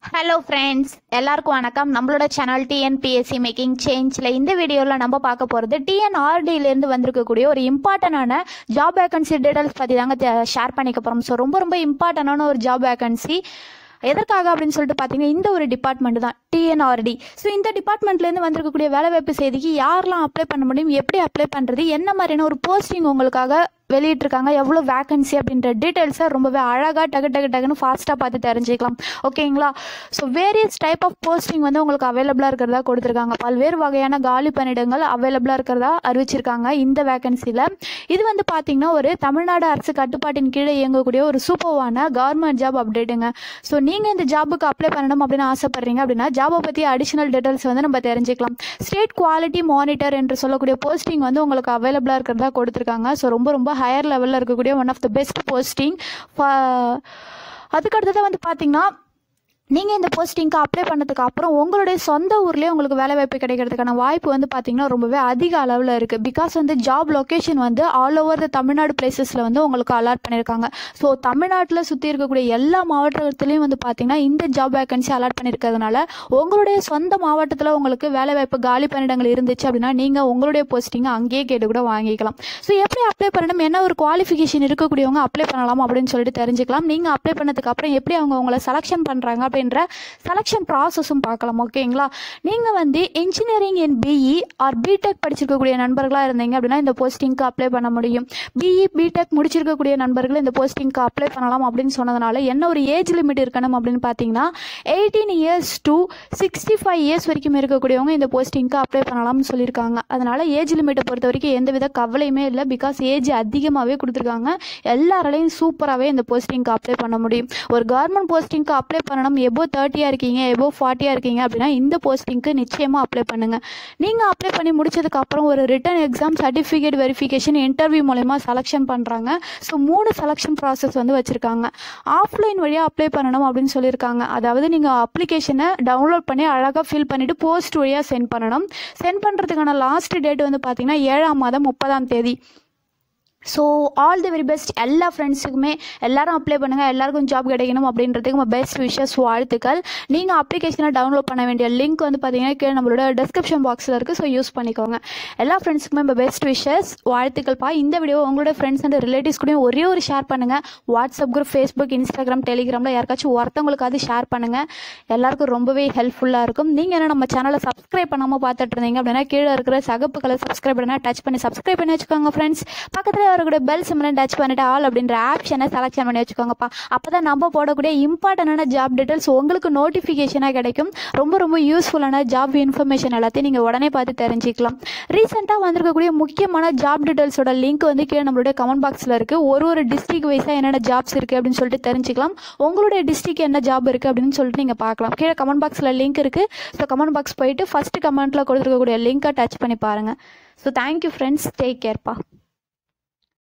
hello friends எல்லாருக்கும் வணக்கம் நம்மளோட சேனல் டிஎன்பிஎஸ்சி மேக்கிங் சேஞ்சில் இந்த வீடியோவில் நம்ம பார்க்க போகிறது டிஎன்ஆர்டியிலேருந்து வந்திருக்கக்கூடிய ஒரு இம்பார்ட்டண்டான ஜாப் வேகன்சி டீடைல்ஸ் பற்றி தாங்க ஷேர் பண்ணிக்க போகிறோம் ஸோ ரொம்ப ரொம்ப இம்பார்ட்டண்டான ஒரு ஜாப் வேகன்சி எதற்காக அப்படின்னு சொல்லிட்டு பார்த்தீங்கன்னா இந்த ஒரு டிபார்ட்மெண்ட் தான் டிஎன்ஆர்டி ஸோ இந்த டிபார்ட்மெண்ட்லேருந்து வந்திருக்கக்கூடிய வேலைவாய்ப்பு செய்திக்கு யாரெல்லாம் அப்ளை பண்ண முடியும் எப்படி அப்ளை பண்ணுறது என்ன மாதிரியான ஒரு போஸ்டிங் உங்களுக்காக வெளியிட்டிருக்காங்க எவ்வளோ வேகன்சி அப்படின்ற டீட்டெயில்ஸை ரொம்பவே அழகாக டக்கு டக்கு டக்குன்னு ஃபாஸ்ட்டாக பார்த்து தெரிஞ்சுக்கலாம் ஓகேங்களா so various type of posting வந்து உங்களுக்கு அவைலபிளாக இருக்கிறதா கொடுத்துருக்காங்க பல்வேறு வகையான காலி பணியிடங்கள் அவைலபிளாக இருக்கிறதா அறிவிச்சிருக்காங்க இந்த வேகன்சியில் இது வந்து பார்த்தீங்கன்னா ஒரு தமிழ்நாடு அரசு கட்டுப்பாட்டின் கீழே இயங்கக்கூடிய ஒரு சூப்பர்வான கவர்மெண்ட் ஜாப் அப்டேட்டுங்க ஸோ நீங்கள் இந்த ஜாபுக்கு அப்ளை பண்ணணும் அப்படின்னு ஆசைப்படுறீங்க அப்படின்னா ஜாபை பற்றி அடிஷனல் டீட்டெயில்ஸ் வந்து நம்ம தெரிஞ்சுக்கலாம் ஸ்டேட் குவாலிட்டி மானிட்டர் என்று சொல்லக்கூடிய போஸ்டிங் வந்து உங்களுக்கு அவைலபிளாக இருக்கிறதா கொடுத்துருக்காங்க ஸோ ரொம்ப ரொம்ப ஹையர் லெவலில் இருக்கக்கூடிய one of the best posting அதுக்கு அடுத்தது வந்து பார்த்தீங்கன்னா நீங்கள் இந்த போஸ்டிங்க்கு அப்ளை பண்ணதுக்கு அப்புறம் உங்களுடைய சொந்த ஊர்லேயே உங்களுக்கு வேலை வாய்ப்பு கிடைக்கிறதுக்கான வாய்ப்பு வந்து பார்த்தீங்கன்னா ரொம்பவே அதிக அளவில் இருக்குது பிகாஸ் வந்து ஜாப் லொக்கேஷன் வந்து ஆல் ஓவர் த தமிழ்நாடு பிளேசஸில் வந்து உங்களுக்கு அலாட் பண்ணியிருக்காங்க ஸோ தமிழ்நாட்டில் சுற்றி இருக்கக்கூடிய எல்லா மாவட்டத்துலேயும் வந்து பார்த்தீங்கன்னா இந்த ஜாப் வேகன்சி அலாட் பண்ணியிருக்கிறதுனால உங்களுடைய சொந்த மாவட்டத்தில் உங்களுக்கு வேலை வாய்ப்பு காலி பணியிடங்கள் இருந்துச்சு அப்படின்னா நீங்கள் உங்களுடைய போஸ்டிங்கை அங்கேயே கேட்டு கூட வாங்கிக்கலாம் ஸோ எப்படி அப்ளை பண்ணணும் என்ன ஒரு குவாலிஃபிகேஷன் இருக்கக்கூடியவங்க அப்ளை பண்ணலாம் அப்படின்னு சொல்லிட்டு தெரிஞ்சுக்கலாம் நீங்கள் அப்ளை பண்ணதுக்கு அப்புறம் எப்படி அவங்க உங்களை செலெக்ஷன் பண்ணுறாங்க அப்படின்ற செலெக்ஷன் ப்ராசஸும் பார்க்கலாம் ஓகேங்களா நீங்கள் வந்து engineering in BE or BTech படிச்சிருக்கக்கூடிய நண்பர்களாக இருந்தீங்க அப்படின்னா இந்த போஸ்டிங்க்கு அப்ளை பண்ண முடியும் பிஇ பிடெக் முடிச்சிருக்கக்கூடிய நண்பர்கள் இந்த போஸ்டிங்க்கு அப்ளை பண்ணலாம் அப்படின்னு சொன்னதுனால என்ன ஒரு ஏஜ் லிமிட் இருக்கணும் அப்படின்னு பார்த்தீங்கன்னா eighteen years to sixty five years வரைக்கும் இருக்கக்கூடியவங்க இந்த போஸ்டிங்க்கு அப்ளை பண்ணலாம்னு சொல்லியிருக்காங்க அதனால் ஏஜ் லிமிட்டை பொறுத்த வரைக்கும் எந்தவித கவலையுமே இல்லை பிகாஸ் ஏஜ் அதிகமாகவே கொடுத்துருக்காங்க எல்லாராலையும் சூப்பராகவே இந்த போஸ்டிங்க்கு அப்ளை பண்ண முடியும் ஒரு கவர்மெண்ட் போஸ்டிங்க்கு அப்ளை பண்ணணும் எபோ தேர்ட்டியாக இருக்கீங்க எபோ ஃபார்ட்டியாக இருக்கீங்க அப்படின்னா இந்த போஸ்டிங்க்கு நிச்சயமாக அப்ளை பண்ணுங்கள் நீங்கள் அப்ளை பண்ணி முடிச்சதுக்கு அப்புறம் ஒரு written exam certificate verification interview மூலயமா செலெக்ஷன் பண்ணுறாங்க ஸோ மூணு செலெக்ஷன் ப்ராசஸ் வந்து வச்சுருக்காங்க ஆஃப்லைன் வழியாக அப்ளை பண்ணணும் அப்படின்னு சொல்லியிருக்காங்க அதாவது நீங்கள் அப்ளிகேஷனை டவுன்லோட் பண்ணி அழகாக ஃபில் பண்ணிவிட்டு போஸ்ட் வழியாக சென்ட் பண்ணணும் சென்ட் பண்ணுறதுக்கான லாஸ்ட் டேட் வந்து பார்த்தீங்கன்னா ஏழாம் மாதம் முப்பதாம் தேதி so all the very best எல்லா ஃப்ரெண்ட்ஸுக்குமே எல்லாரும் அப்ளை பண்ணுங்கள் எல்லாருக்கும் ஜாப் கிடைக்கணும் அப்படின்றதுக்கு நம்ம பெஸ்ட் விஷஸ் வாழ்த்துக்கள் நீங்கள் அப்ளிகேஷனை டவுன்லோட் பண்ண வேண்டிய லிங்க் வந்து பார்த்தீங்கன்னா கீழே நம்மளோட டிஸ்கிரிப்ஷன் பாக்ஸில் இருக்குது ஸோ யூஸ் பண்ணிக்கோங்க எல்லா ஃப்ரெண்ட்ஸுக்குமே நம்ம பெஸ்ட் விஷஸ் வாழ்த்துக்கள்ப்பா இந்த வீடியோ உங்களோட ஃப்ரெண்ட்ஸ் அண்ட் ரிலேட்டிவ்ஸ் கூடயும் ஒரே ஒரு ஷேர் பண்ணுங்கள் வாட்ஸ்அப் குரூப் ஃபேஸ்புக் இன்ஸ்டாகிராம் டெலிகிராமில் யாருக்காச்சும் ஒருத்தவங்களுக்காவது ஷேர் பண்ணுங்கள் எல்லாருக்கும் ரொம்பவே ஹெல்ப்ஃபுல்லாக இருக்கும் நீங்கள் என்ன நம்ம சேனலை சப்ஸ்கிரைப் பண்ணாமல் பார்த்துட்டு இருந்தீங்க அப்படின்னா கீழே இருக்கிற சகப்பு கலர் சப்ஸ்கிரைப் பண்ணால் டச் பண்ணி சப்ஸ்கிரைப் பண்ணி வச்சுக்கோங்க ஃப்ரெண்ட்ஸ் பக்கத்தில் வரக்கூடிய பெல் சிம்லன் டச் பண்ணிட்டு ஆல் அப்படின்ற ஆப்ஷனை செலக்ஷன் பண்ணி வச்சுக்கோங்கப்பா அப்போ தான் நம்ம போடக்கூடிய இம்பார்ட்டண்டான ஜாப் டீட்டெயில்ஸ் உங்களுக்கு நோட்டிஃபிகேஷனாக கிடைக்கும் ரொம்ப ரொம்ப யூஸ்ஃபுல்லான ஜாப் இன்ஃபர்மேஷன் எல்லாத்தையும் நீங்கள் உடனே பார்த்து தெரிஞ்சுக்கலாம் ரீசெண்டாக வந்திருக்கக்கூடிய முக்கியமான ஜாப் டீட்டெயில்ஸோட லிங்க் வந்து கீழே நம்மளுடைய கமெண்ட் பாக்ஸில் இருக்குது ஒரு ஒரு டிஸ்ட்ரிக் வைஸாக என்னென்ன ஜாப்ஸ் இருக்குது அப்படின்னு சொல்லிட்டு தெரிஞ்சுக்கலாம் உங்களுடைய டிஸ்ட்ரிக் என்ன ஜாப் இருக்குது அப்படின்னு சொல்லிட்டு நீங்கள் பார்க்கலாம் கீழே கமெண்ட் பாக்ஸில் லிங்க் இருக்குது ஸோ கமெண்ட் பாக்ஸ் போயிட்டு ஃபஸ்ட்டு கமெண்ட்டில் கொடுத்துருக்கக்கூடிய லிங்க்கை டச் பண்ணி பாருங்கள் ஸோ தேங்க்யூ ஃப்ரெண்ட்ஸ் டேக் கேர்ப்பா